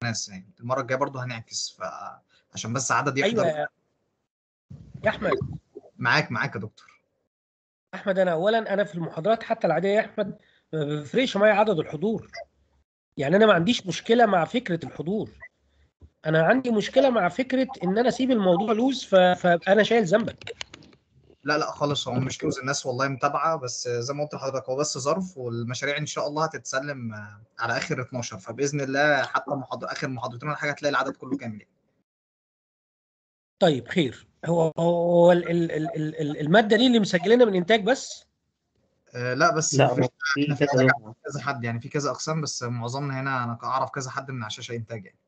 ناس يعني المره الجايه برضو هنعكس فعشان بس عدد يحضر ايوه يا يا احمد معاك معاك يا دكتور احمد انا اولا انا في المحاضرات حتى العاديه يا احمد ما بيفرقش معايا عدد الحضور يعني انا ما عنديش مشكله مع فكره الحضور انا عندي مشكله مع فكره ان انا اسيب الموضوع لوز ف... فانا شايل ذنبك لا لا خالص هو مش لوز الناس والله متابعه بس زي ما قلت لحضرتك هو بس ظرف والمشاريع ان شاء الله هتتسلم آه، على اخر 12 فباذن الله حتى محاضر اخر محاضرتين ولا حاجه هتلاقي العدد كله كامل يعني. طيب خير هو هو ال... ال... ال... ال- ال- الماده دي اللي مسجلينها من انتاج بس آه، لا بس لا في هو في احنا في كذا كذا كذا حد يعني في كذا اقسام بس معظمنا هنا انا اعرف كذا حد من عشاشه انتاج يعني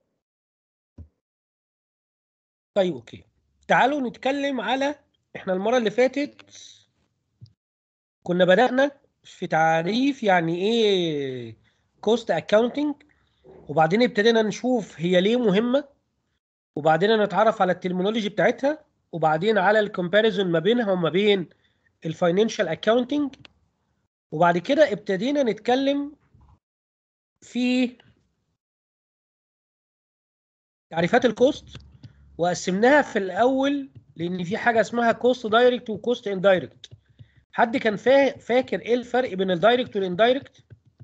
طيب اوكي تعالوا نتكلم على احنا المره اللي فاتت كنا بدأنا في تعريف يعني ايه كوست اكاونتنج وبعدين ابتدينا نشوف هي ليه مهمه وبعدين نتعرف على الترمينولوجي بتاعتها وبعدين على الكومباريزون ما بينها وما بين الفاينانشال اكاونتنج وبعد كده ابتدينا نتكلم في تعريفات الكوست وقسمناها في الاول لان في حاجه اسمها كوست دايركت وكوست اندايركت حد كان فا... فاكر ايه الفرق بين الدايركت والاندايركت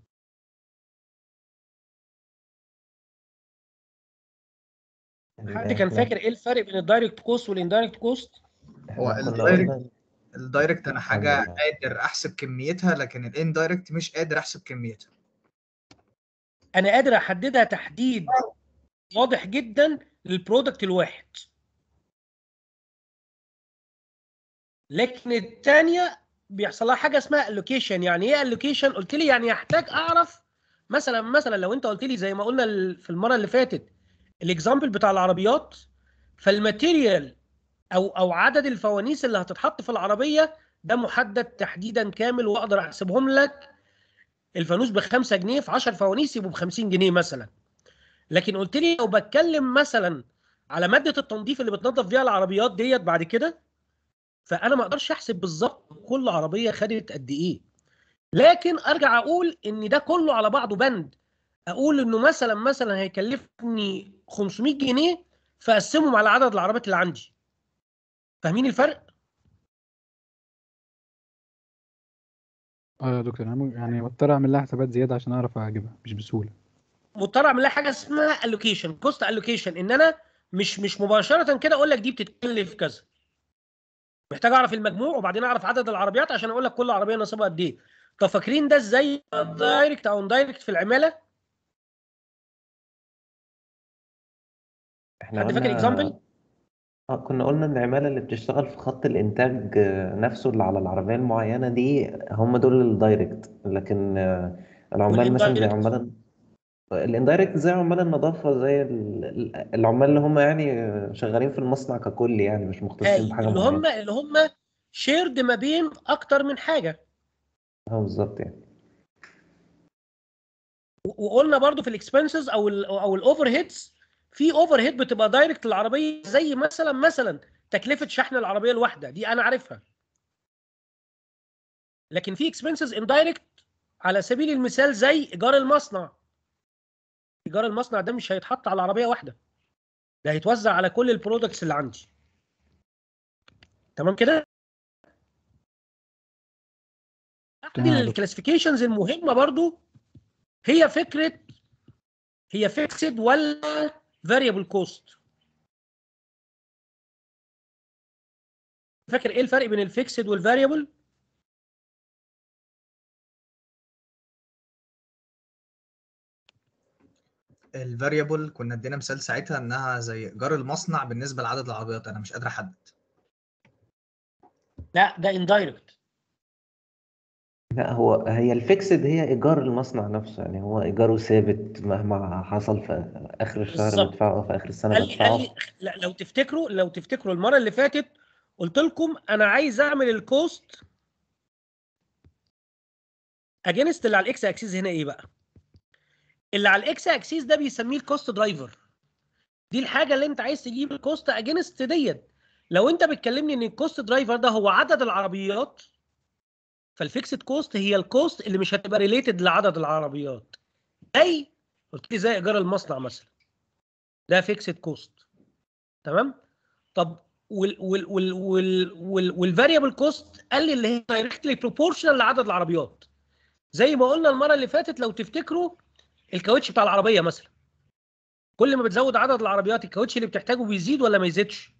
حد كان فاكر ايه الفرق بين الدايركت كوست والاندايركت كوست هو إحنا كنا الدايركت قلنا الدايركت انا حاجه أيوة. قادر احسب كميتها لكن الاندايركت مش قادر احسب كميتها انا قادر احددها تحديد واضح جدا للبرودكت الواحد لكن الثانيه بيحصل لها حاجه اسمها الوكيشن يعني ايه الوكيشن قلت لي يعني احتاج اعرف مثلا مثلا لو انت قلت لي زي ما قلنا ال- في المره اللي فاتت الاكزامبل بتاع العربيات فالماتيريال او او عدد الفوانيس اللي هتتحط في العربيه ده محدد تحديدا كامل واقدر احسبهم لك الفانوس ب 5 جنيه في 10 فوانيس يبقوا ب 50 جنيه مثلا لكن قلت لي لو بتكلم مثلا على ماده التنظيف اللي بتنظف بيها العربيات ديت بعد كده فانا ما اقدرش احسب بالظبط كل عربيه خدت قد ايه لكن ارجع اقول ان ده كله على بعضه بند اقول انه مثلا مثلا هيكلفني 500 جنيه فاقسمهم على عدد العربيات اللي عندي فاهمين الفرق اه يا دكتور انا ممكن- يعني بضطر اعمل لها حسابات زياده عشان اعرف اجيبها مش بسهوله مضطر اعمل لها حاجه اسمها الوكيشن كوست الوكيشن ان انا مش مش مباشره كده اقول لك دي بتتكلف كذا محتاج اعرف المجموع وبعدين اعرف عدد العربيات عشان اقول لك كل عربيه نصيبها قد ايه طب فاكرين ده ازاي دايركت او اندايركت في العماله احنا حد فاكر قلنا اكزامبل اه كنا قلنا ان العمالة اللي بتشتغل في خط الانتاج آه، نفسه اللي على العربية المعينة دي هم دول الدايركت لكن آه، العمال مثلا زي والإندايركت؟ عمال الاندايركت زي عمال النظافة زي ال- ال- العمال اللي هم يعني آه، شغالين في المصنع ككل يعني مش مختصين بحاجة اللي هم معينة اللي هم شيرد ما بين اكتر من حاجه اه بالظبط يعني و- وقلنا برضو في الاكسبنسز او ال او الاوفر هيدز في اوفر هيد بتبقى دايركت للعربيه زي مثلا مثلا تكلفه شحن العربيه الواحده دي انا عارفها لكن في اكسبنسز اندايركت على سبيل المثال زي ايجار المصنع ايجار المصنع ده مش هيتحط على عربيه واحده ده هيتوزع على كل البرودكتس اللي عندي تمام كده احد تمام يا دكتور. الكلاسيفيكيشنز المهمه برضو هي فكره هي فيكسد ولا فاريبل كوست فاكر ايه الفرق بين الفيكسد والفاريبل الفاريبل كنا ادينا مثال ساعتها انها زي ايجار المصنع بالنسبه لعدد العربيات انا مش قادر احدد لا ده اندايركت لا هو هي الفيكسد هي ايجار المصنع نفسه يعني هو ايجاره ثابت مهما حصل في اخر الشهر بالظبط. بدفعه او في اخر السنه قال لي قال لي بدفعه لا لو تفتكروا لو تفتكروا المره اللي فاتت قلت لكم انا عايز اعمل الكوست اجينست اللي على الاكس اكسيس هنا ايه بقى اللي على الاكس اكسيس ده بيسميه الكوست درايفر دي الحاجه اللي انت عايز تجيب الكوست اجينست ديت لو انت بتكلمني ان الكوست درايفر ده هو عدد العربيات فالفيكسد كوست هي الكوست اللي مش هتبقى ريليتد لعدد العربيات زي قلت لي زي ايجار المصنع مثلا ده فيكسد كوست تمام طب وال وال وال وال وال والفاريبل كوست قال لي اللي هي دايركتلي بروبورشنال لعدد العربيات زي ما قلنا المره اللي فاتت لو تفتكروا الكاوتش بتاع العربيه مثلا كل ما بتزود عدد العربيات الكاوتش اللي بتحتاجه بيزيد ولا ما يزيدش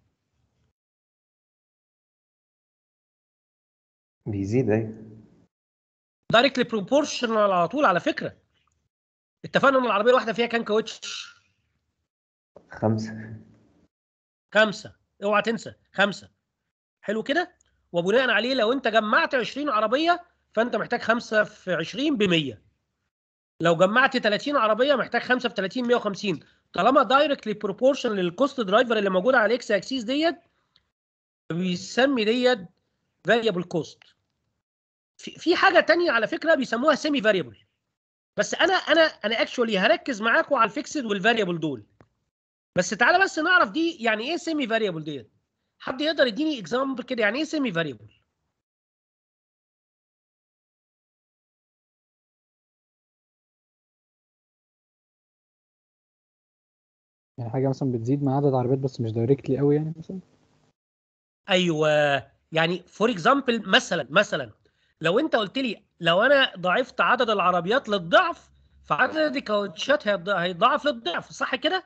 بيزيد ايوه دايركتلي بروبورشنال على طول على فكره اتفقنا ان العربيه الواحده فيها كام كاوتش خمسة خمسه اوعى تنسى خمسه حلو كده وبناء عليه لو انت جمعت 20 عربيه فانت محتاج خمسه في 20 ب 100 لو جمعت 30 عربيه محتاج خمسه في 30 150 طالما دايركتلي بروبورشن للكوست درايفر اللي موجوده على الاكس اكسيس ديت بيسمي ديت فاريبل كوست في في حاجه تانية على فكره بيسموها سيمي فاريبل بس انا انا انا اكشولي هركز معاكم على الفيكسد والفاريبل دول بس تعالى بس نعرف دي يعني ايه سيمي فاريبل ديت حد يقدر يديني اكزامبل كده يعني ايه سيمي فاريبل يعني حاجة مثلا بتزيد مع عدد عربيات بس مش دايركتلي قوي يعني مثلا ايوه يعني فور اكزامبل مثلا مثلا لو انت قلت لي لو انا ضاعفت عدد العربيات للضعف فعدد الكاوتشات هيض- هيتضاعف للضعف صح كده؟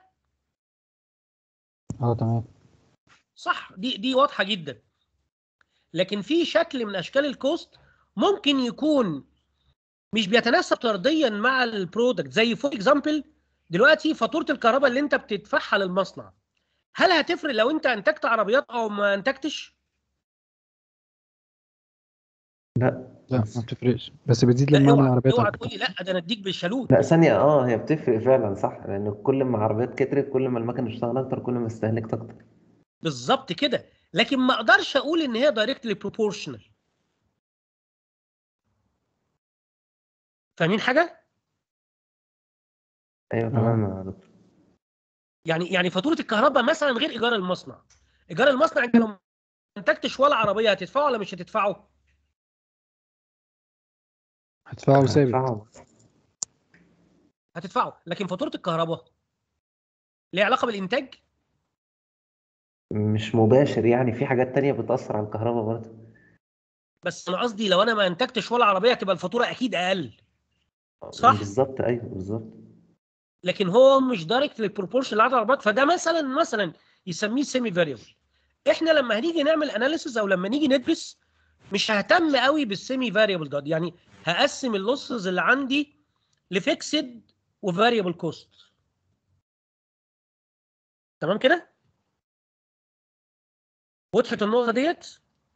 اه تمام صح دي دي واضحه جدا لكن في شكل من اشكال الكوست ممكن يكون مش بيتناسب طرديا مع البرودكت زي فور اكزامبل دلوقتي فاتوره الكهرباء اللي انت بتدفعها للمصنع هل هتفرق لو انت انتجت عربيات او ما انتجتش؟ لا لا ما بتفرقش بس بتزيد لا لما اعمل اوعى عربيات اوعى اكتر تقول لي لا ده انا اديك بالشالوت لا ثانية اه هي بتفرق فعلا صح لأن كل ما عربيات كترت كل ما المكنة تشتغل أكتر كل ما استهلكت أكتر بالظبط كده لكن ما اقدرش اقول ان هي دايركتلي بروبورشنال فاهمين حاجه أيوه تمام يا دكتور يعني يعني فاتوره الكهرباء مثلا غير ايجار المصنع ايجار المصنع انت لو ما انتجتش ولا عربيه هتدفعه ولا مش هتدفعه هتدفعه ثابت هدفعه. هتدفعه لكن فاتوره الكهرباء ليها علاقه بالانتاج مش مباشر يعني في حاجات تانية بتأثر على الكهرباء برضه بس انا قصدي لو انا ما انتجتش ولا عربيه تبقى الفاتوره اكيد اقل صح. بالظبط أيوه بالظبط لكن هو مش دايركتلي بروبورشن لعدد العربيات فده مثلا مثلا يسميه سيمي فاريبل احنا لما هنيجي نعمل اناليسيز او لما نيجي ندرس مش ههتم قوي بالسيمي فاريبل ده يعني هقسم اللوسز اللي عندي لفيكسد وفاريبل كوست تمام كده وضحت النقطه ديت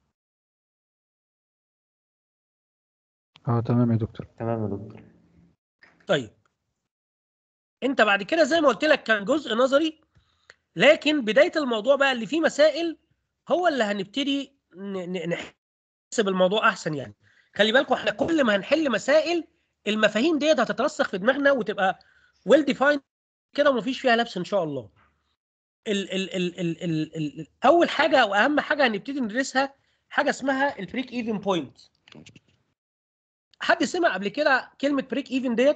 اه تمام يا دكتور تمام يا دكتور طيب انت بعد كده زي ما قلت لك كان جزء نظري لكن بدايه الموضوع بقى اللي فيه مسائل هو اللي هنبتدي ن- ن- نحسب الموضوع احسن يعني خلي بالكم احنا كل ما هنحل مسائل المفاهيم ديت هتترسخ في دماغنا وتبقى ويل ديفايند كده ومفيش فيها لبس ان شاء الله ال ال ال ال ال ال اول حاجه او اهم حاجه هنبتدي ندرسها حاجه اسمها البريك ايفن بوينت حد سمع قبل كده كلمه بريك ايفن ديت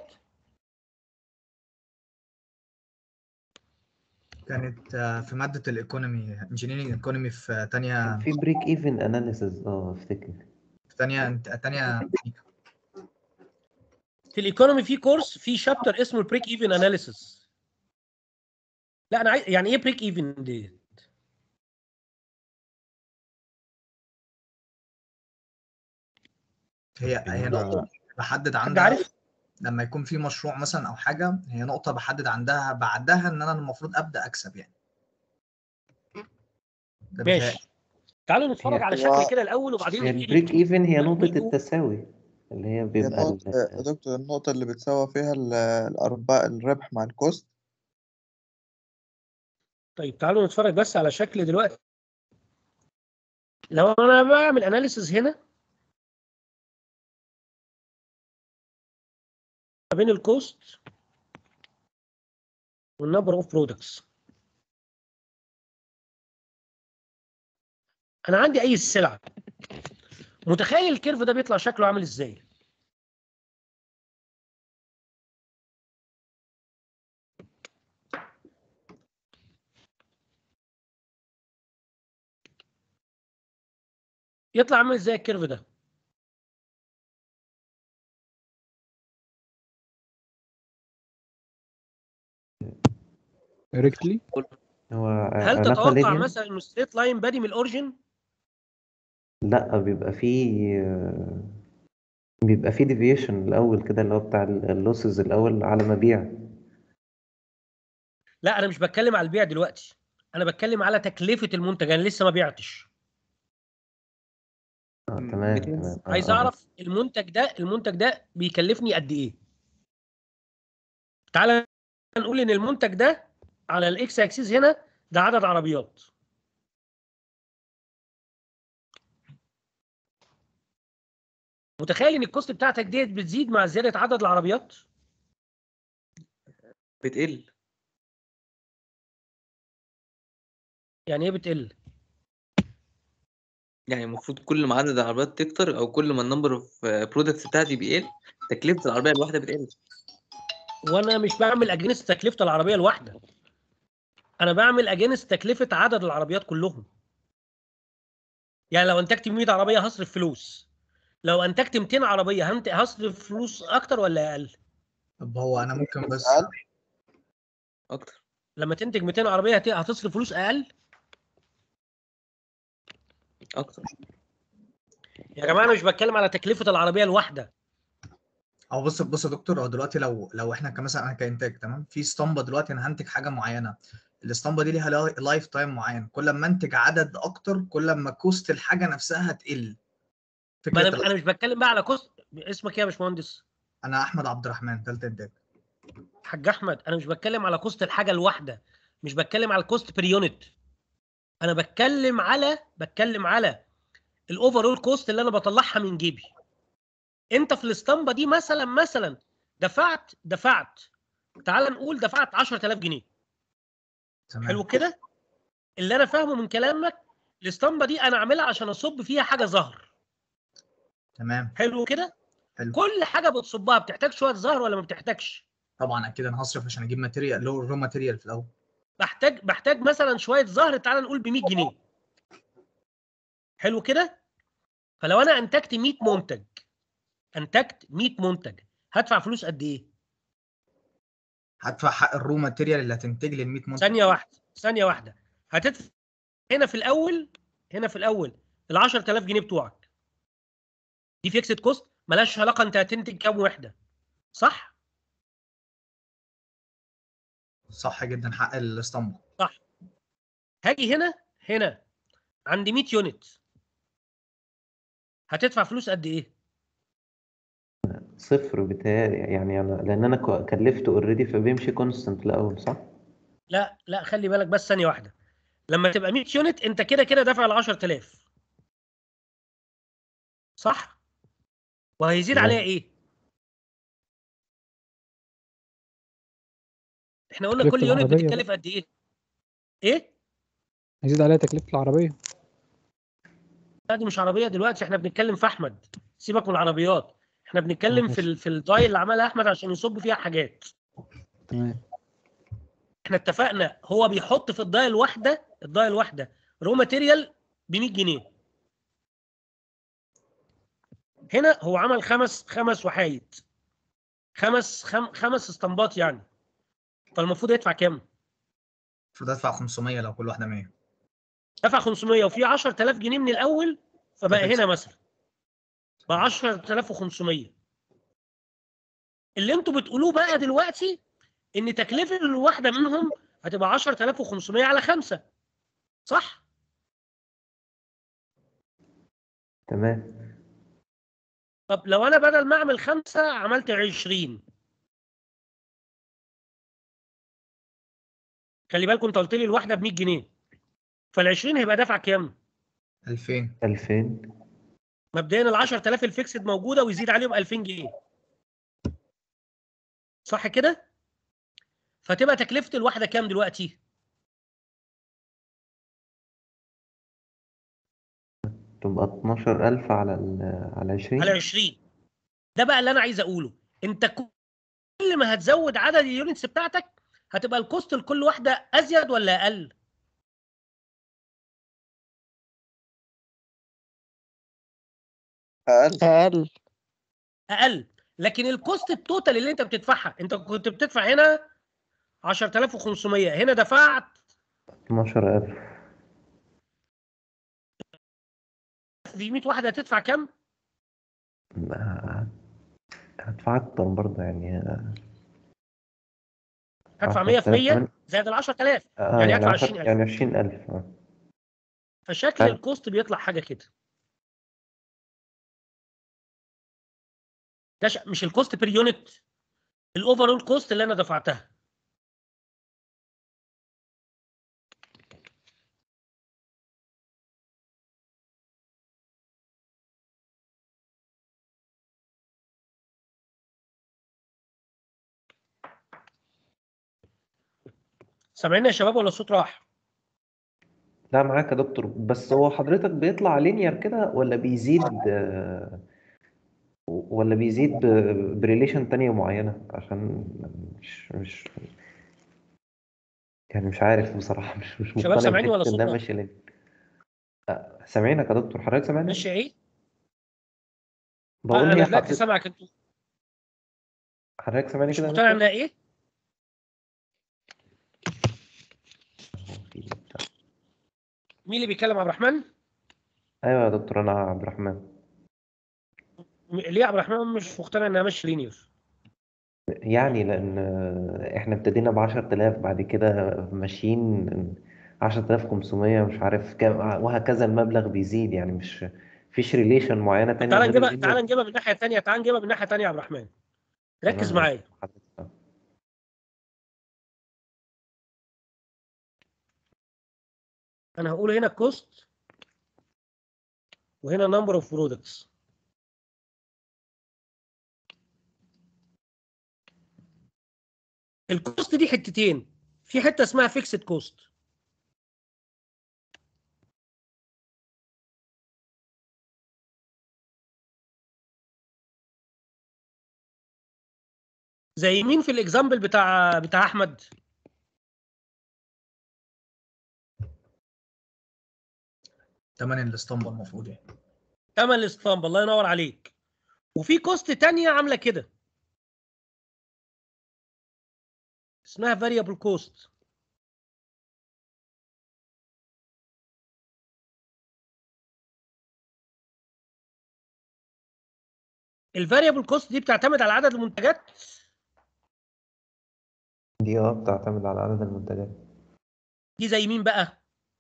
كانت آه، في ماده الايكونومي انجينيرنج ايكونومي في تانية في بريك ايفن اناليسز اه افتكر في تانية تانية ميكانيكا. في الايكونومي في كورس في شابتر اسمه البريك ايفن اناليسيس لا انا عايز يعني ايه بريك ايفن دي هي هي نقطه بحدد حد عندها عارف لما يكون في مشروع مثلا او حاجه هي نقطه بحدد عندها بعدها ان انا المفروض ابدا اكسب يعني ده بيتهيألي. ماشي تعالوا نتفرج على هو- شكل كده الاول وبعدين هي نبتدي البريك ايفن هي نقطة نقول- التساوي اللي هي هي بيبقى النقطة يا ال- دكتور النقطة اللي بتساوى فيها ال- الأرباح الربح مع الكوست طيب تعالوا نتفرج بس على شكل دلوقتي لو انا بعمل اناليسيز هنا ما بين الكوست والنمبر اوف برودكتس انا عندي اي سلعه متخيل الكيرف ده بيطلع شكله عامل ازاي يطلع عامل ازاي الكيرف ده دايركتلي هو هل علاقة تتوقع linear؟ مثلا انه ستريت لاين بادي من الاوريجن لا بيبقى فيه بيبقى فيه ديفيشن الأول كده اللي هو بتاع اللوسز الأول على ما بيع لا انا مش بتكلم على البيع دلوقتي انا بتكلم على تكلفه المنتج انا لسه ما بعتش آه تمام بتنزل. تمام آه عايز آه. اعرف المنتج ده المنتج ده بيكلفني قد ايه تعالى نقول ان المنتج ده على الاكس اكسيس هنا ده عدد عربيات متخيل ان الكوست بتاعتك ديت بتزيد مع زياده عدد العربيات بتقل يعني ايه بتقل يعني المفروض كل ما عدد العربيات تكتر او كل ما النمبر اوف برودكتس بتاعتي بيقل تكلفه العربيه الواحده بتقل وانا مش بعمل اجنس تكلفه العربيه الواحده انا بعمل اجنس تكلفه عدد العربيات كلهم يعني لو انتجت 100 عربيه هصرف فلوس لو انتجت 200 عربيه هنت- هصرف فلوس اكتر ولا اقل طب هو انا ممكن بس أقل؟ اكتر لما تنتج 200 عربيه هت- هتصرف فلوس اقل اكتر يا جماعه انا مش بتكلم على تكلفه العربيه الواحده او بص بص يا دكتور هو دلوقتي لو لو احنا كمثلا انا كانتاج تمام في اسطمبه دلوقتي انا هنتج حاجه معينه الاسطمبه دي ليها لا- لايف تايم معين كل ما انتج عدد اكتر كل ما كوست الحاجه نفسها هتقل ما فكره انا ال- انا مش بتكلم بقى على كوست اسمك ايه يا باشمهندس انا احمد عبد الرحمن ثالثه انتاج حاج احمد انا مش بتكلم على كوست الحاجه الواحده مش بتكلم على الكوست بير يونت انا بتكلم على بتكلم على الاوفرول كوست اللي انا بطلعها من جيبي انت في الاسطمبه دي مثلا مثلا دفعت دفعت تعال نقول دفعت 10000 جنيه تمام حلو كده اللي انا فاهمه من كلامك الاسطمبه دي انا عاملها عشان اصب فيها حاجه زهر تمام حلو كده حلو كل حاجه بتصبها بتحتاج شويه زهر ولا ما بتحتاجش طبعا اكيد انا هصرف عشان اجيب ماتيريال اللي هو الرو ماتيريال في الاول بحتاج بحتاج مثلا شويه زهر تعال نقول ب 100 جنيه حلو كده فلو انا انتجت 100 منتج انتجت 100 منتج هدفع فلوس قد ايه هدفع حق الرو ماتيريال اللي هتنتج لي ال 100 منتج ثانيه واحده ثانيه واحده هتدفع هنا في الاول هنا في الاول ال 10000 جنيه بتوعك دي فيكسد كوست ملهاش علاقه انت هتنتج كام وحده صح صح جدا حق الاسطمبه هاجي هنا هنا عند 100 يونت هتدفع فلوس قد ايه صفر بتاعي يعني أنا لأن أنا ك- كلفته اوريدي فبيمشي كونستنت الأول صح؟ لا لا خلي بالك بس ثانيه واحده لما تبقى 100 يونت انت كده كده دافع ال 10000 صح وهيزيد تمام. عليها ايه احنا قلنا تكلفة كل يونت العربية بتتكلف قد ايه ايه هيزيد عليها تكلفة العربية لا دي مش عربيه دلوقتي احنا بنتكلم في احمد سيبك من العربيات احنا بنتكلم في ال- في الداي اللي عملها احمد عشان يصب فيها حاجات تمام احنا اتفقنا هو بيحط في الداي الواحده الداي الواحده رو ماتيريال ب 100 جنيه هنا هو عمل خمس خمس وحايد خمس خم خمس اسطمبات يعني فالمفروض يدفع كام؟ المفروض ادفع 500 لو كل واحده 100 دفع 500 وفي 10000 جنيه من الاول فبقى ففيكس. هنا مثلا بقى 10500 اللي انتوا بتقولوه بقى دلوقتي ان تكلفه الواحده منهم هتبقى 10500 على خمسة صح؟ تمام طب لو انا بدل ما اعمل خمسة عملت 20 خلي بالكم انت قلت لي الواحده ب 100 جنيه فال 20 هيبقى دافع كام؟ 2000 2000 مبدئيا ال 10000 الفيكسد موجوده ويزيد عليهم 2000 جنيه صح كده؟ فتبقى تكلفه الواحده كام دلوقتي؟ تبقى 12000 على ال على 20 على 20 ده بقى اللي انا عايز اقوله انت كل ما هتزود عدد اليونتس بتاعتك هتبقى الكوست لكل واحده ازيد ولا اقل؟ اقل اقل اقل لكن الكوست التوتال اللي انت بتدفعها انت كنت بتدفع هنا 10500 هنا دفعت 12000 في 100 واحده هتدفع كام؟ ما- هدفع أكتر برضه يعني هدفع 10,000 100 في 100 كمان. زائد ال 10000 آه يعني يعني هدفع 10 20,000. يعني 20000 آه. فشكل طيب. الكوست بيطلع حاجه كده ده ش- مش الكوست بير يونت الاوفرول كوست اللي انا دفعتها سامعيني يا شباب ولا الصوت راح؟ لا معاك يا دكتور بس هو حضرتك بيطلع لينير كده ولا بيزيد آه، ولا بيزيد ب- بريليشن تانية معينة عشان مش مش يعني مش عارف بصراحة مش مش شباب مقتنع سامعيني ولا بحتة صوت إنها راح؟ ماشية لينير آه، سامعينك يا دكتور حضرتك سامعني؟ ماشي ايه؟ بقول آه، هي انا دلوقتي حضرتك سامعك انتوا حضرتك سامعني مش كده يا مقتنع دكتور؟ انها ايه؟ مين اللي بيتكلم عبد الرحمن؟ ايوه يا دكتور انا عبد الرحمن م- ليه عبد الرحمن مش مقتنع انها مش لينير؟ يعني لان احنا ابتدينا ب 10000 بعد كده ماشيين 10500 مش عارف كام وهكذا المبلغ بيزيد يعني مش فيش ريليشن معينة تانية تعال غير نجيبها اللينير تعال نجيبها من ناحيه ثانيه تعال نجيبها من ناحيه ثانيه يا عبد الرحمن ركز تمام معايا حضرتك. انا هقول هنا كوست وهنا نمبر اوف برودكتس الكوست دي حتتين في حته اسمها فيكسد كوست زي مين في الاكزامبل بتاع بتاع احمد تمن الاسطمبة المفروض يعني تمن الاسطمبة الله ينور عليك وفي كوست تانية عاملة كده اسمها variable cost الفاريبل كوست دي بتعتمد على عدد المنتجات دي اه بتعتمد على عدد المنتجات دي زي مين بقى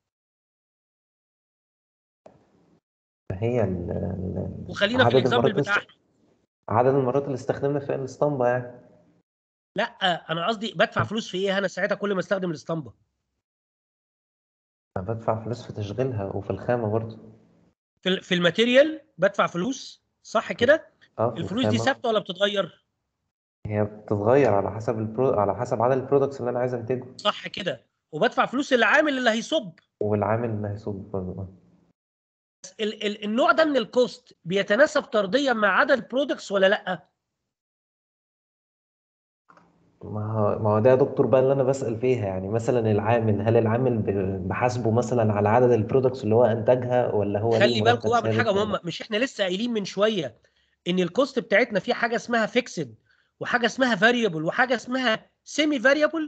ما هي ال ال- وخلينا في عدد الاكزامبل المرات بتاع است- عدد المرات اللي استخدمنا فيها الاسطمبة يعني لا انا قصدي بدفع فلوس في ايه انا ساعتها كل ما استخدم الاسطمبه أنا بدفع فلوس في تشغيلها وفي الخامة برضه في ال- في الماتيريال بدفع فلوس صح كده اه في الفلوس دي الخامة ثابته ولا بتتغير هي بتتغير على حسب البرو... على حسب عدد البرودكتس اللي انا عايز انتجه صح كده وبدفع فلوس العامل اللي هيصب والعامل اللي هيصب برضه آه. ال ال النوع ده من الكوست بيتناسب طرديا مع عدد البرودكتس ولا لا ما هو ما هو ده يا دكتور بقى اللي انا بسأل فيها يعني مثلا العامل هل العامل ب- بحاسبه مثلا على عدد البرودكتس اللي هو انتجها ولا هو ليه خلي بالكم مرتب بقى من ثابت حاجه ولا مهمه مش احنا لسه قايلين من شويه ان الكوست بتاعتنا فيها حاجه اسمها فيكسد وحاجه اسمها فاريبل وحاجه اسمها سيمي فاريبل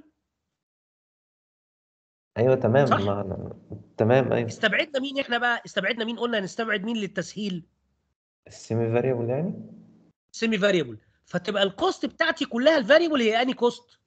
ايوه تمام صح. ما أنا... تمام ايوه استبعدنا مين احنا بقى استبعدنا مين قلنا نستبعد مين للتسهيل السيمي فاريبل يعني سيمي فاريبل فتبقى الكوست بتاعتي كلها الفاريبل هي اني كوست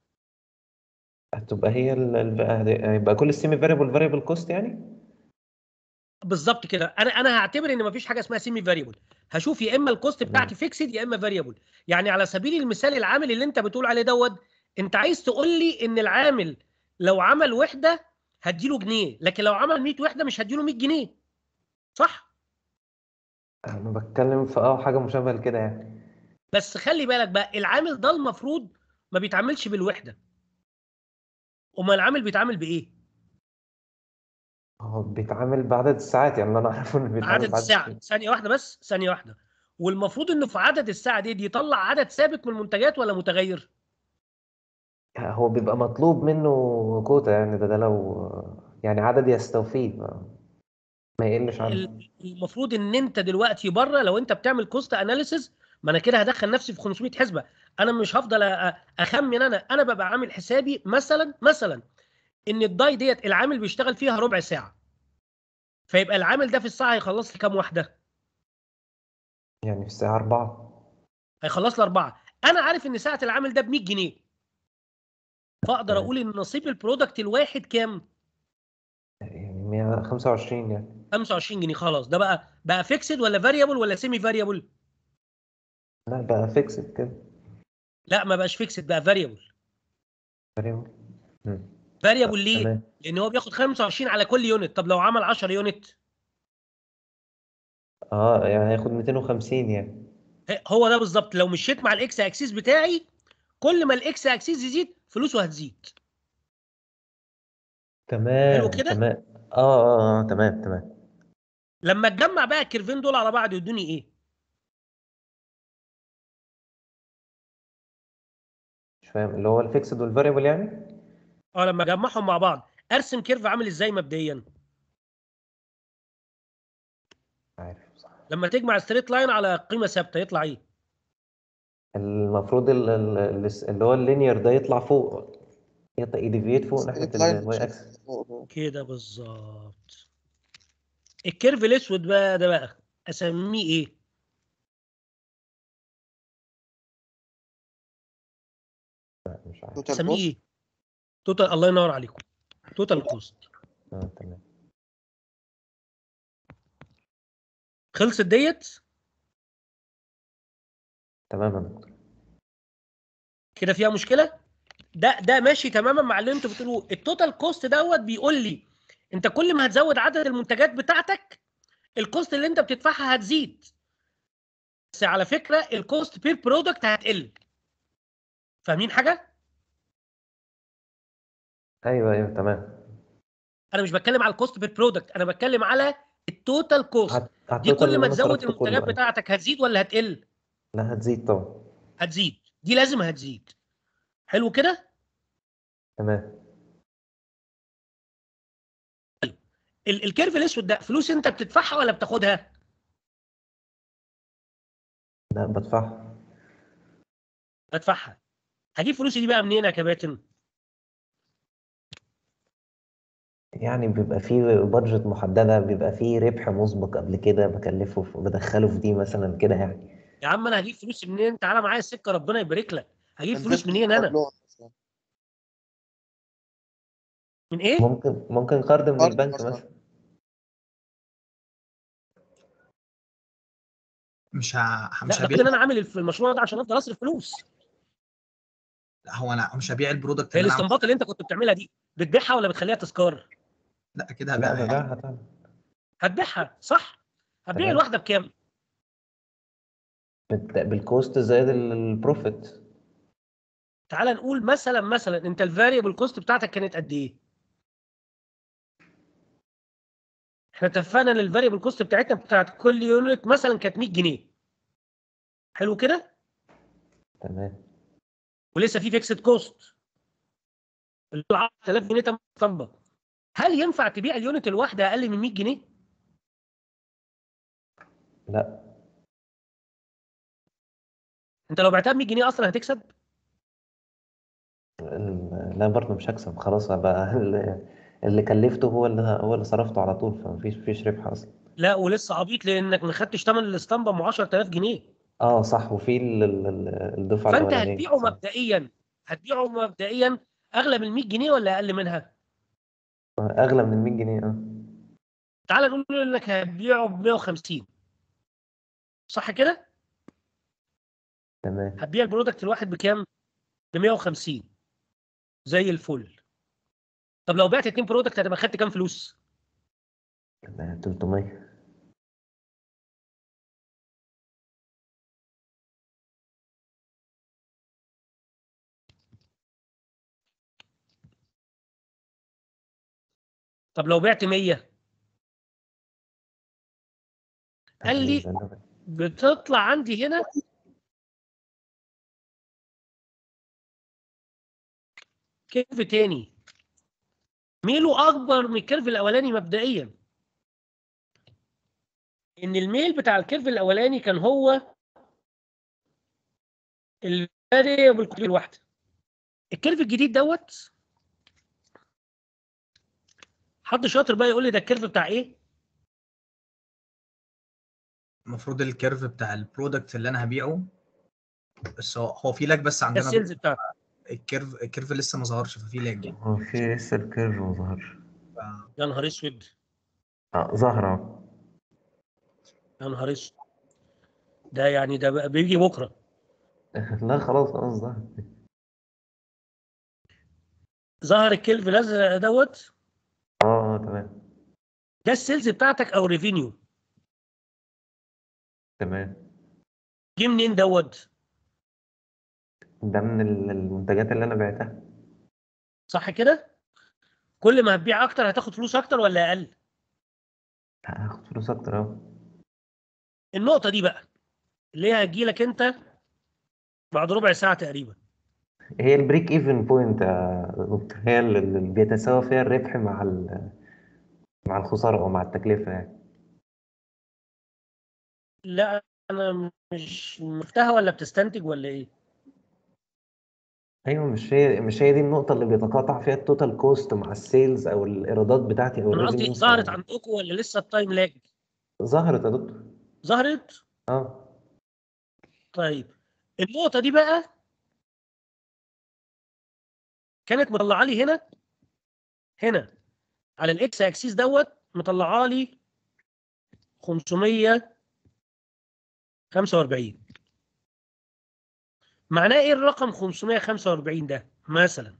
هتبقى هي ال... ال... هيبقى كل السيمي فاريبل فاريبل كوست يعني بالظبط كده انا انا هعتبر ان مفيش حاجه اسمها سيمي فاريبل هشوف يا اما الكوست بتاعتي فيكسد يا اما فاريبل يعني على سبيل المثال العامل اللي انت بتقول عليه دوت انت عايز تقول لي ان العامل لو عمل وحده هديله جنيه لكن لو عمل 100 وحده مش هديله 100 جنيه صح انا بتكلم في اه حاجه مشابهه لكده يعني بس خلي بالك بقى العامل ده المفروض ما بيتعاملش بالوحده امال العامل بيتعامل بايه هو بيتعامل بعدد الساعات يعني اللي انا عارفه انه بيتعامل عدد بعدد الساعة ثانية واحدة بس ثانية واحدة والمفروض انه في عدد الساعة دي, دي يطلع عدد ثابت من المنتجات ولا متغير؟ هو بيبقى مطلوب منه كوتا يعني ده ده لو يعني عدد يستوفيه ما يقلش عنه ال- المفروض ان انت دلوقتي بره لو انت بتعمل كوست اناليسيز ما انا كده هدخل نفسي في 500 حسبه انا مش هفضل أ- اخمن انا انا ببقى عامل حسابي مثلا مثلا ان الداي ديت العامل بيشتغل فيها ربع ساعه فيبقى العامل ده في الساعه هيخلص لي كام واحده يعني في الساعة أربعة هيخلص لي اربعه انا عارف ان ساعه العامل ده ب 100 جنيه فاقدر تمام. اقول ان نصيب البرودكت الواحد كام يعني 125 يعني 25 جنيه خلاص ده بقى بقى فيكسد ولا فاريبل ولا سيمي فاريبل لا بقى فيكسد كده لا ما بقاش فيكسد بقى فاريبل تقريبا مم. فاريبل ليه تمام لان هو بياخد 25 على كل يونت طب لو عمل 10 يونت اه يعني هياخد 250 يعني هو ده بالظبط لو مشيت مع الاكس اكسيس بتاعي كل ما الاكس اكسيس يزيد فلوسه هتزيد تمام حلو كده؟ تمام اه اه اه تمام تمام لما تجمع بقى الكيرفين دول على بعض يدوني ايه مش فاهم اللي هو الفيكسد والفاريبل يعني اه لما اجمعهم مع بعض ارسم كيرف عامل ازاي مبدئيا عارف صح لما تجمع ستريت لاين على قيمه ثابته يطلع ايه المفروض ال- ال- ال- اللي هو اللينير ده يطلع فوق يطلع يديفيت فوق ناحية ستريت لاين الواي مش اكسس فوق. كده بالظبط الكيرف الاسود بقى ده بقى اسميه ايه مش عارف توتال اسميه كوست ايه توتال الله ينور عليكم توتال كوست اه تمام خلصت ديت تمام يا دكتور كده فيها مشكله ده ده ماشي تماما مع اللي انتوا بتقولوه التوتال كوست دوت بيقول لي انت كل ما هتزود عدد المنتجات بتاعتك الكوست اللي انت بتدفعها هتزيد بس على فكره الكوست بير برودكت هتقل فاهمين حاجه ايوه ايوه تمام انا مش بتكلم على الكوست بير برودكت انا بتكلم على التوتال كوست هت- دي هتوتال كل اللي ما أنا تزود صرفته كله، المنتجات أيوة. بتاعتك هتزيد ولا هتقل لا هتزيد طبعا هتزيد دي لازم هتزيد حلو كده تمام ال- الكيرف الاسود ده فلوس انت بتدفعها ولا بتاخدها لا بدفعها بدفعها هجيب فلوسي دي بقى منين يا كباتن يعني بيبقى فيه بادجت محددة بيبقى فيه ربح مسبق قبل كده بكلفه في بدخله في دي مثلا كده يعني يا عم انا هجيب فلوسي منين تعالى معايا السكه ربنا يبارك لك هجيب فلوس Investment منين انا loan مثلاً. من ايه ممكن ممكن قرض من قرض البنك مثلا. مثلا مش ه... لا مش ده هبيع كده انا عامل الف- المشروع ده عشان افضل اصرف فلوس لا هو انا مش هبيع البرودكت هي اللي انا عامله الاستنباط اللي انت كنت بتعملها دي بتبيعها ولا بتخليها تذكار لا كده لا هبيعها ببيعها طبعا هتبيعها صح هتبيع تمام. الواحده بكام بت- بالكوست زائد ال- البروفيت تعالى نقول مثلا مثلا انت الفاريبل كوست بتاعتك كانت قد ايه احنا اتفقنا ان الفاريبل كوست بتاعتنا بتاعت كل يونت مثلا كانت 100 جنيه حلو كده تمام ولسه في فيكسد كوست اللي هو 10000 جنيه تم اسطمبه هل ينفع تبيع اليونت الواحده اقل من 100 جنيه لا انت لو بعتها ب 100 جنيه اصلا هتكسب ال- لا برضه مش هكسب خلاص بقى ال- اللي كلفته هو اللي هو اللي صرفته على طول فمفيش مفيش ربح اصلا لا ولسه عبيط لانك ما خدتش ثمن الاسطمبه ب 10000 جنيه اه صح وفي ال- ال- ال- الدفعة فانت الأولانية هتبيعه صح. مبدئيا هتبيعه مبدئيا اغلى من 100 جنيه ولا اقل منها أغلى من 100 جنيه اه تعال نقول انك هتبيعه ب 150 صح كده تمام هتبيع البرودكت الواحد بكام ب 150 زي الفل طب لو بعت اتنين برودكت هتبقى خدت كام فلوس 300 طب لو بعت 100 قال لي أيوة. بتطلع عندي هنا كيرف تاني ميله اكبر من الكيرف الاولاني مبدئيا ان الميل بتاع الكيرف الاولاني كان هو الفاريبل الواحده الكيرف الجديد دوت حد شاطر بقى يقول لي ده الكيرف بتاع ايه المفروض الكيرف بتاع البرودكت اللي انا هبيعه بس هو هو في لاج بس ده عندنا السيلز بتاعه الكيرف الكيرف لسه ما ظهرش ففي لاج يعني هو في لسه الكيرف ما ظهرش ف- يا نهار اسود اه ظهر اهو يا نهار اسود ده يعني ده بقى بيجي بكره لا خلاص خلاص ظهر ظهر الكيرف الازرق دوت اه اه تمام ده السيلز بتاعتك او ريفينيو تمام جه منين دوت ده من ال- المنتجات اللي انا بعتها صح كده كل ما هتبيع اكتر هتاخد فلوس اكتر ولا اقل هاخد فلوس اكتر اهو النقطه دي بقى اللي هي هتجيلك انت بعد ربع ساعه تقريبا هي البريك ايفن بوينت يا دكتور هي اللي اللي بيتساوى فيها الربح مع ال- مع الخسارة او مع التكلفة يعني لا انا مش مفتاحه ولا بتستنتج ولا ايه ايوه مش هي مش هي دي النقطة اللي بيتقاطع فيها التوتال كوست مع السيلز او الايرادات بتاعتي او انا قصدي الريفينيو ظهرت عندكم ولا لسه التايم لاج ظهرت يا دكتور ظهرت اه طيب النقطه دي بقى كانت مطلعه لي هنا هنا على الاكس اكسيس دوت مطلعه لي 545 معناه ايه الرقم 545 ده مثلا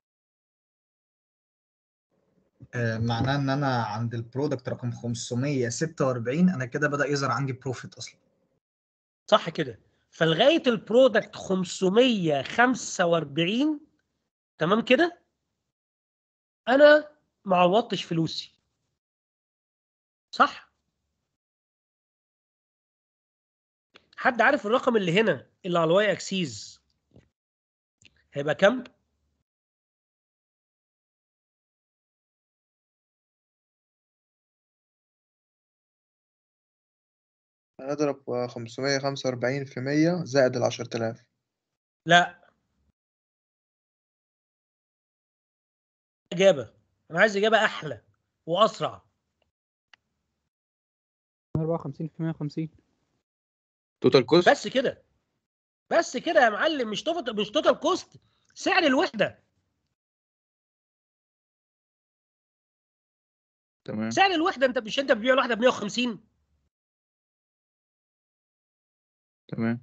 آه، معناه ان انا عند البرودكت رقم 546 انا كده بدأ يظهر عندي بروفيت اصلا صح كده فلغايه البرودكت 545 تمام كده انا ما عوضتش فلوسي صح حد عارف الرقم اللي هنا اللي على الواي اكسيز هيبقى كام هنضرب خمسمية خمسة وأربعين في مية زائد العشرة آلاف لا اجابه انا عايز اجابه احلى واسرع 54 في 150 توتال كوست بس كده بس كده يا معلم مش توتال مش توتال كوست سعر الوحده تمام سعر الوحده انت مش انت بتبيع الواحده ب 150 تمام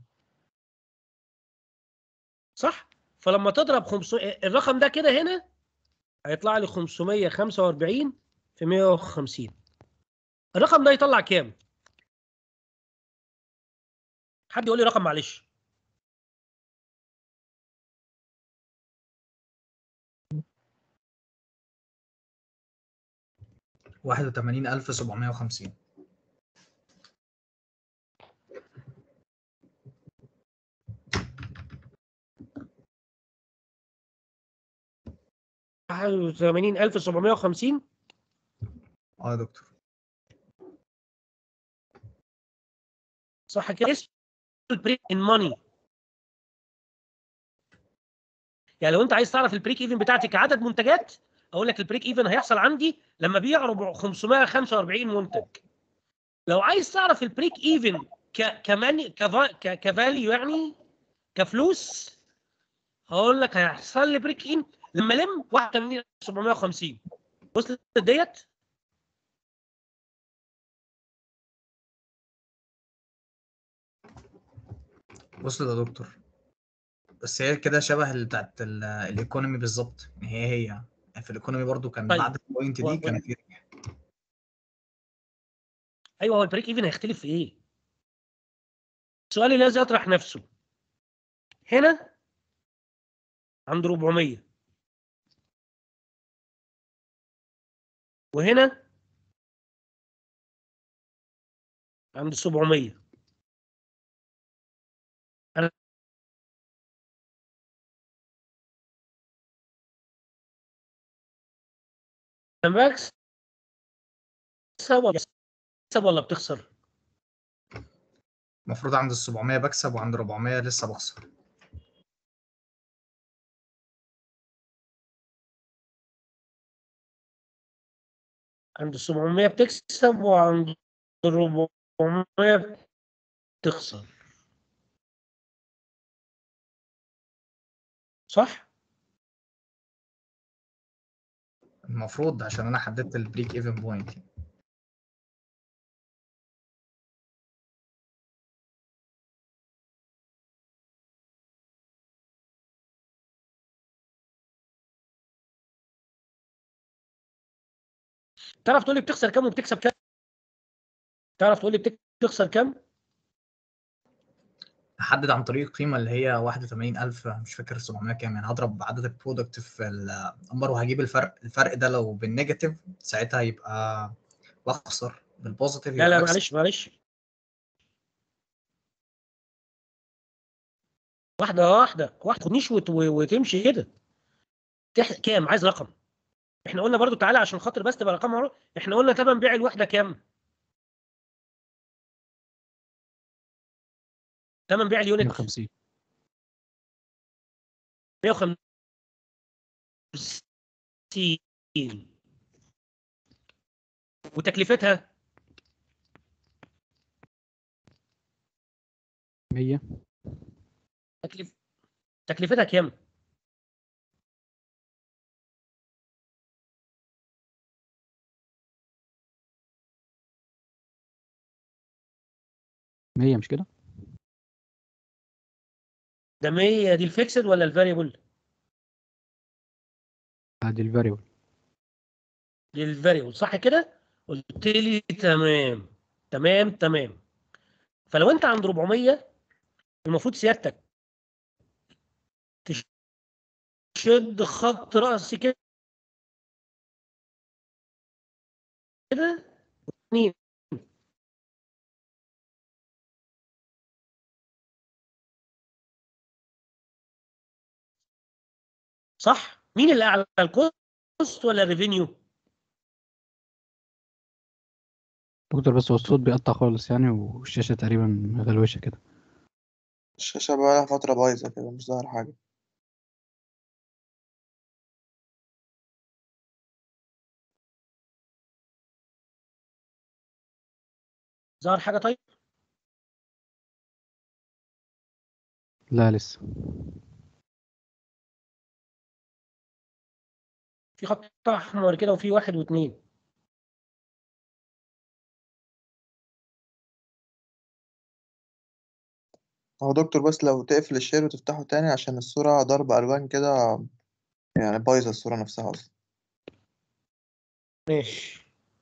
صح فلما تضرب 500 الرقم ده كده هنا هيطلع لي 545 في 150 الرقم ده يطلع كام حد يقول لي رقم معلش واحد وتمانين ألف سبعمية وخمسين واحد وثمانين ألف سبعمية وخمسين اه يا دكتور صح كده اسم البريك ان ماني يعني لو انت عايز تعرف البريك ايفن بتاعتي كعدد منتجات اقول لك البريك ايفن هيحصل عندي لما ابيع ربع- 545 منتج لو عايز تعرف البريك ايفن ك كمان كفا- ك كفاليو يعني كفلوس هقول لك هيحصل لي بريك ان لما الم 81750 وصلت ديت وصلت يا دكتور بس هي كده شبه اللي بتاعت ال- الايكونومي بالظبط يعني هي هي يعني في الايكونومي برضو كان طيب. بعد البوينت و- دي و- كان في ايوه هو البريك ايفن هيختلف في ايه؟ السؤال اللي لازم يطرح نفسه هنا عند 400 وهنا عند 700 انا أنا بكسب ولا بكسب ولا بتخسر؟ المفروض عند ال 700 بكسب وعند 400 لسه بخسر عند 700 بتكسب وعند 400 بتخسر صح؟ المفروض عشان انا حددت البريك ايفن بوينت تعرف تقول لي بتخسر كام وبتكسب كام؟ تعرف تقول لي بتك- بتخسر كام؟ احدد عن طريق القيمه اللي هي 81000 مش فاكر 700 كام يعني هضرب عدد البرودكت في النمبر وهجيب الفرق الفرق ده لو بالنيجاتيف ساعتها يبقى بخسر بالبوزيتيف لا يبقى لا بكسب. معلش معلش واحدة واحدة واحدة تاخدنيش وت- و- وتمشي كده تح... كام عايز رقم احنا قلنا برضو تعالى عشان خاطر بس تبقى رقم معروف احنا قلنا تمن بيع الوحدة كام تمن بيع اليونت 150 150 وتكلفتها 100 تكلف تكلفتها كام 100 مش كده؟ ده 100 دي الفيكسد ولا الفاريبل ادي الفاريبل دي الفاريبل صح كده قلت لي تمام تمام تمام فلو انت عند 400 المفروض سيادتك تشد خط رأس كده كده اتنين صح مين اللي اعلى الكوست ولا الريفينيو دكتور بس هو الصوت بيقطع خالص يعني والشاشة تقريبا مغلوشة كده الشاشة بقالها فترة بايظة كده مش ظاهر حاجة ظهر حاجه طيب لا لسه في خط احمر كده وفي واحد واثنين هو دكتور بس لو تقفل الشير وتفتحه تاني عشان الصورة ضرب ألوان كده يعني بايظة الصورة نفسها أصلا ماشي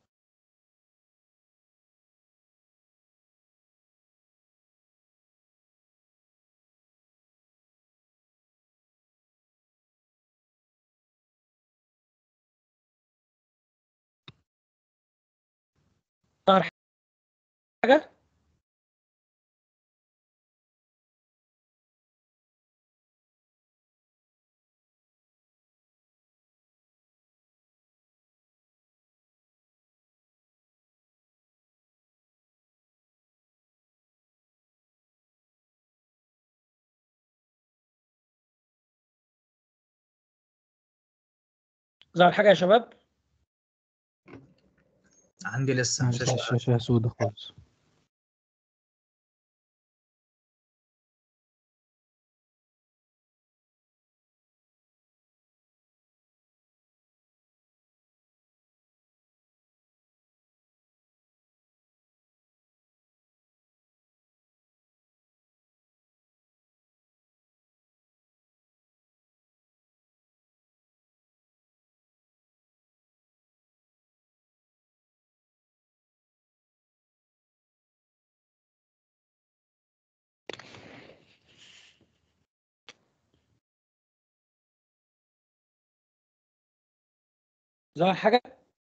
ظهر حاجه ظهر حاجه يا شباب عندي لسه يعني شاشه الشاشة سودة خالص ظهر حاجه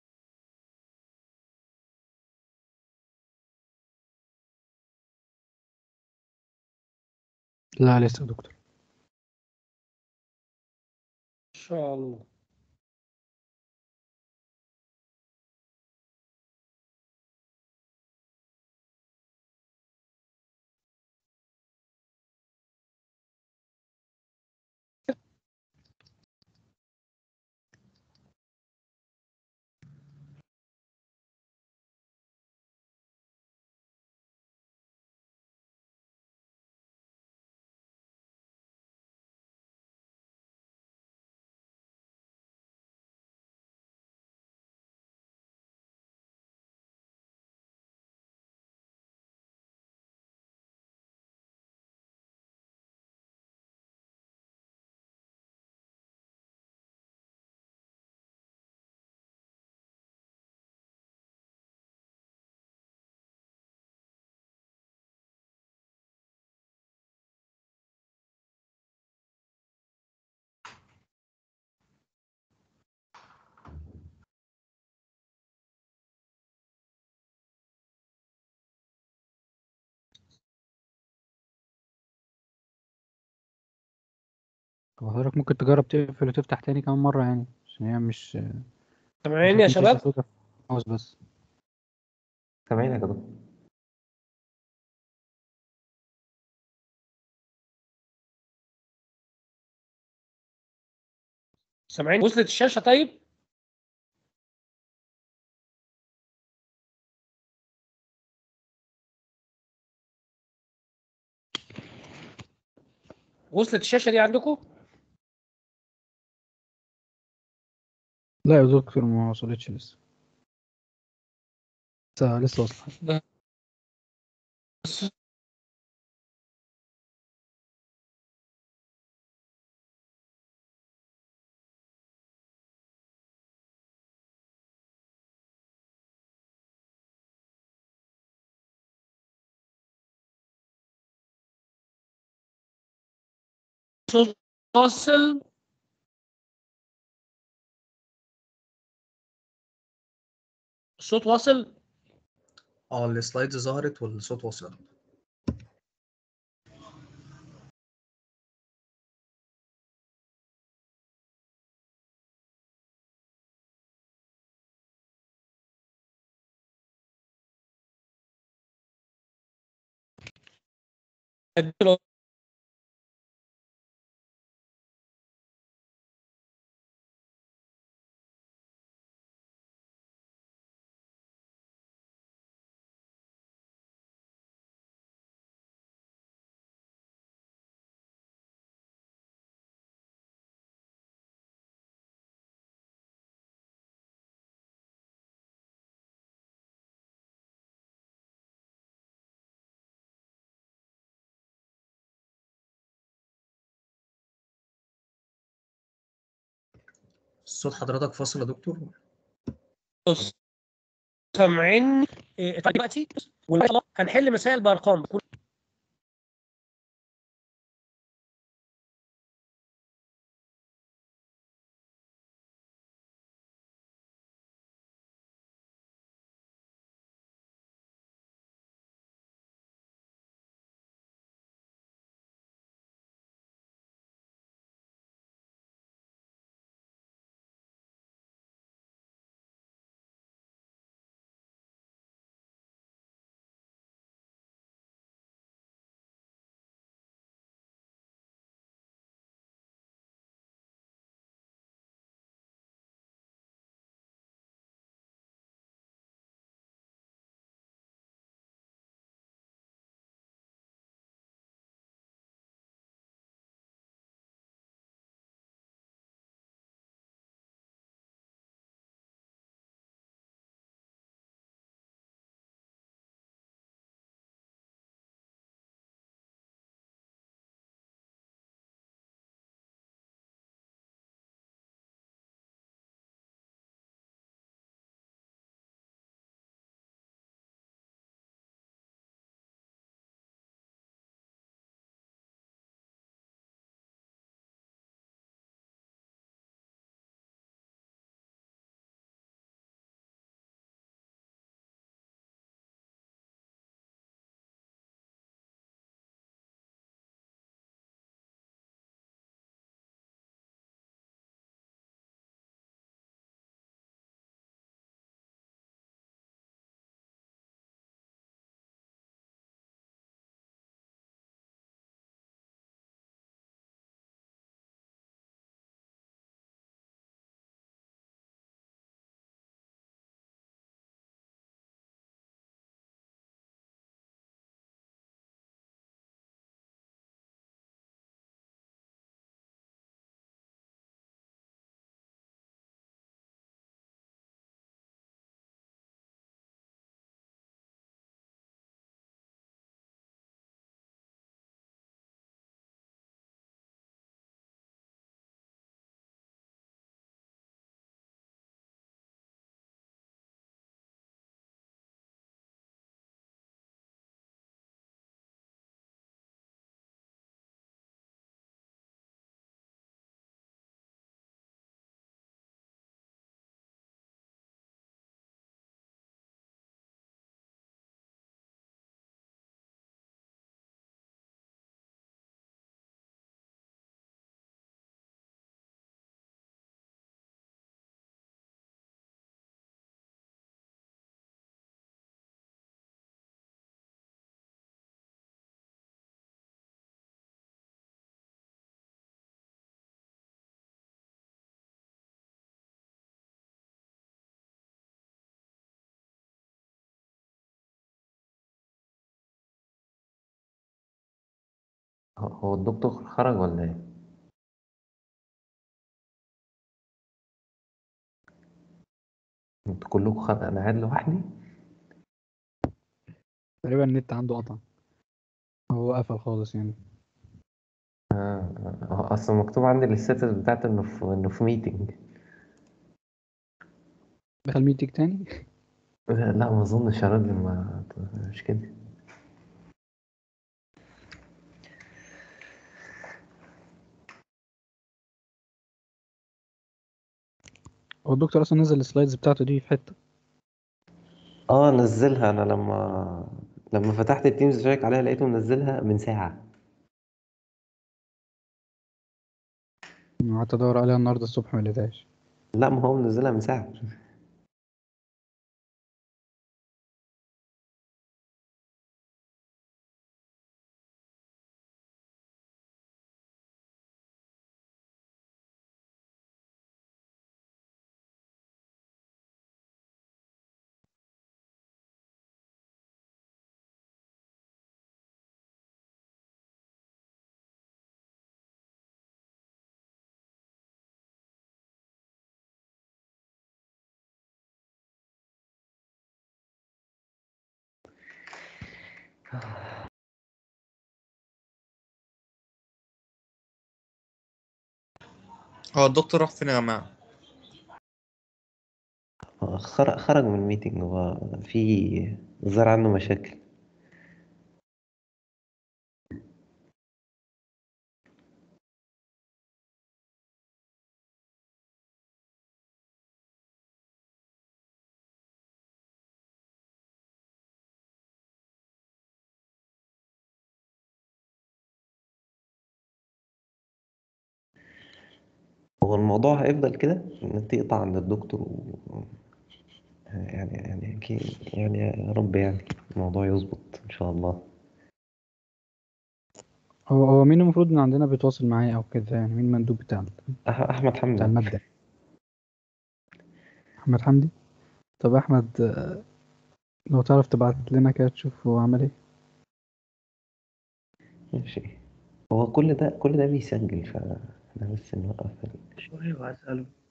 لا لسه يا دكتور ان شاء الله طب حضرتك ممكن تجرب تقفل وتفتح تاني كمان مرة يعني عشان هي مش سامعيني يا مش شباب صوتك في الماوس بس سامعينك يا دكتور سامعيني وصلت الشاشة طيب وصلت الشاشة دي عندكم لا يا دكتور ما وصلتش لسه لسه لسه واصلة صوت واصل الصوت واصل اه السلايدز ظهرت والصوت وصل صوت حضرتك فاصل يا دكتور سامعيني إيه، طيب دلوقتي وإن شاء الله هنحل مسائل بارقام هو- هو الدكتور خرج ولا ايه؟ انتوا كلكم خرج انا قاعد لوحدي تقريبا النت عنده قطع هو قفل خالص يعني هو اصلا مكتوب عندي الستاتس بتاعته انه في انه في ميتنج دخل ميتنج تاني لا ما اظنش يا راجل ما مش كده هو الدكتور اصلا نزل السلايدز بتاعته دي في حته اه نزلها انا لما لما فتحت التيمز شيك عليها لقيته منزلها من ساعة قعدت ادور عليها النهارده الصبح ما لقيتهاش لا ما هو منزلها من ساعة هو الدكتور راح فين يا جماعة؟ خرج خرج من الميتنج هو في ظهر عنده مشاكل هو الموضوع هيفضل كده ان انت تقطع عند الدكتور و... يعني يعني أكيد يعني يا رب يعني الموضوع يظبط ان شاء الله هو هو مين المفروض ان عندنا بيتواصل معايا او كده يعني مين المندوب بتاع ال- أح- احمد بتاع حمدي المادة احمد حمدي طب احمد آه، لو تعرف تبعت لنا كده تشوف هو عمل ايه ماشي هو كل ده كل ده بيسجل فاحنا بس نوقف ال- شوية وهسأله